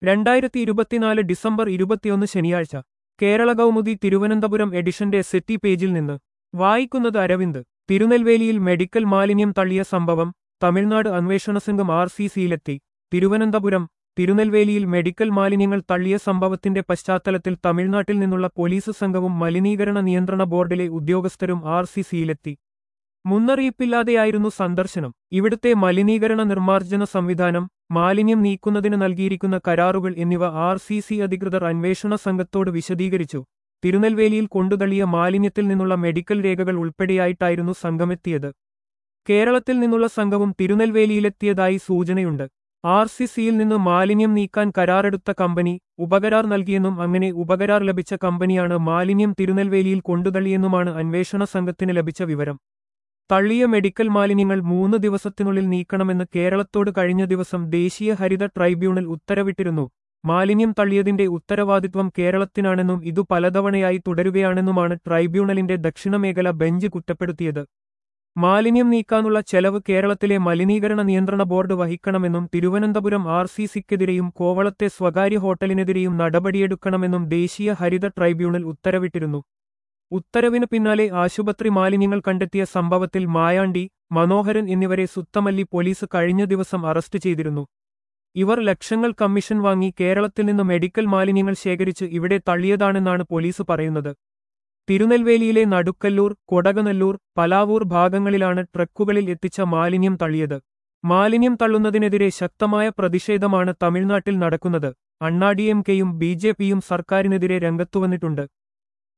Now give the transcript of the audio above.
രണ്ടായിരത്തി ഇരുപത്തിനാല് ഡിസംബർ ഇരുപത്തിയൊന്ന് ശനിയാഴ്ച കേരള കൗമുദി തിരുവനന്തപുരം എഡിഷന്റെ സെറ്റി പേജിൽ നിന്ന് വായിക്കുന്നത് അരവിന്ദ് തിരുനെൽവേലിയിൽ മെഡിക്കൽ മാലിന്യം തള്ളിയ സംഭവം തമിഴ്നാട് അന്വേഷണ സംഘം ആർ സി സിയിലെത്തി തിരുവനന്തപുരം തിരുനെൽവേലിയിൽ മെഡിക്കൽ മാലിന്യങ്ങൾ തള്ളിയ സംഭവത്തിന്റെ പശ്ചാത്തലത്തിൽ തമിഴ്നാട്ടിൽ നിന്നുള്ള പോലീസ് സംഘവും മലിനീകരണ നിയന്ത്രണ ബോർഡിലെ ഉദ്യോഗസ്ഥരും ആർ സി സിയിലെത്തി മുന്നറിയിപ്പില്ലാതെയായിരുന്നു സന്ദർശനം ഇവിടുത്തെ മലിനീകരണ നിർമ്മാർജ്ജന സംവിധാനം മാലിന്യം നീക്കുന്നതിന് നൽകിയിരിക്കുന്ന കരാറുകൾ എന്നിവ ആർ സി സി അധികൃതർ അന്വേഷണ സംഘത്തോട് വിശദീകരിച്ചു തിരുനെൽവേലിയിൽ കൊണ്ടുതള്ളിയ മാലിന്യത്തിൽ നിന്നുള്ള മെഡിക്കൽ രേഖകൾ ഉൾപ്പെടെയായിട്ടായിരുന്നു സംഘമെത്തിയത് കേരളത്തിൽ നിന്നുള്ള സംഘവും തിരുനെൽവേലിയിലെത്തിയതായി സൂചനയുണ്ട് ആർ സി സിയിൽ നിന്ന് മാലിന്യം നീക്കാൻ കരാറെടുത്ത കമ്പനി ഉപകരാർ നൽകിയെന്നും അങ്ങനെ ഉപകരാർ ലഭിച്ച കമ്പനിയാണ് മാലിന്യം തിരുനെൽവേലിയിൽ കൊണ്ടുതള്ളിയെന്നുമാണ് അന്വേഷണ സംഘത്തിന് ലഭിച്ച വിവരം തള്ളിയ മെഡിക്കൽ മാലിന്യങ്ങൾ മൂന്ന് ദിവസത്തിനുള്ളിൽ നീക്കണമെന്ന് കേരളത്തോട് കഴിഞ്ഞ ദിവസം ദേശീയ ഹരിത ട്രൈബ്യൂണൽ ഉത്തരവിട്ടിരുന്നു മാലിന്യം തള്ളിയതിന്റെ ഉത്തരവാദിത്വം കേരളത്തിനാണെന്നും ഇതു പലതവണയായി തുടരുകയാണെന്നുമാണ് ട്രൈബ്യൂണലിന്റെ ദക്ഷിണമേഖല ബെഞ്ച് കുറ്റപ്പെടുത്തിയത് മാലിന്യം നീക്കാനുള്ള ചെലവ് കേരളത്തിലെ മലിനീകരണ നിയന്ത്രണ ബോർഡ് വഹിക്കണമെന്നും തിരുവനന്തപുരം ആർ സി സിക്കെതിരെയും കോവളത്തെ സ്വകാര്യ ഹോട്ടലിനെതിരെയും നടപടിയെടുക്കണമെന്നും ദേശീയ ഹരിത ട്രൈബ്യൂണൽ ഉത്തരവിട്ടിരുന്നു ഉത്തരവിന് പിന്നാലെ ആശുപത്രി മാലിന്യങ്ങൾ കണ്ടെത്തിയ സംഭവത്തിൽ മായാണ്ടി മനോഹരൻ എന്നിവരെ സുത്തമല്ലി പോലീസ് കഴിഞ്ഞ ദിവസം അറസ്റ്റ് ചെയ്തിരുന്നു ഇവർ ലക്ഷങ്ങൾ കമ്മീഷൻ വാങ്ങി കേരളത്തിൽ നിന്ന് മെഡിക്കൽ മാലിന്യങ്ങൾ ശേഖരിച്ച് ഇവിടെ തള്ളിയതാണെന്നാണ് പോലീസ് പറയുന്നത് തിരുനെൽവേലിയിലെ നടുക്കല്ലൂർ കൊടകനല്ലൂർ പലാവൂർ ഭാഗങ്ങളിലാണ് ട്രക്കുകളിൽ എത്തിച്ച മാലിന്യം തള്ളിയത് മാലിന്യം തള്ളുന്നതിനെതിരെ ശക്തമായ പ്രതിഷേധമാണ് തമിഴ്നാട്ടിൽ നടക്കുന്നത് അണ്ണാഡിഎംകെയും ബി ജെ പിയും സർക്കാരിനെതിരെ രംഗത്തുവന്നിട്ടുണ്ട്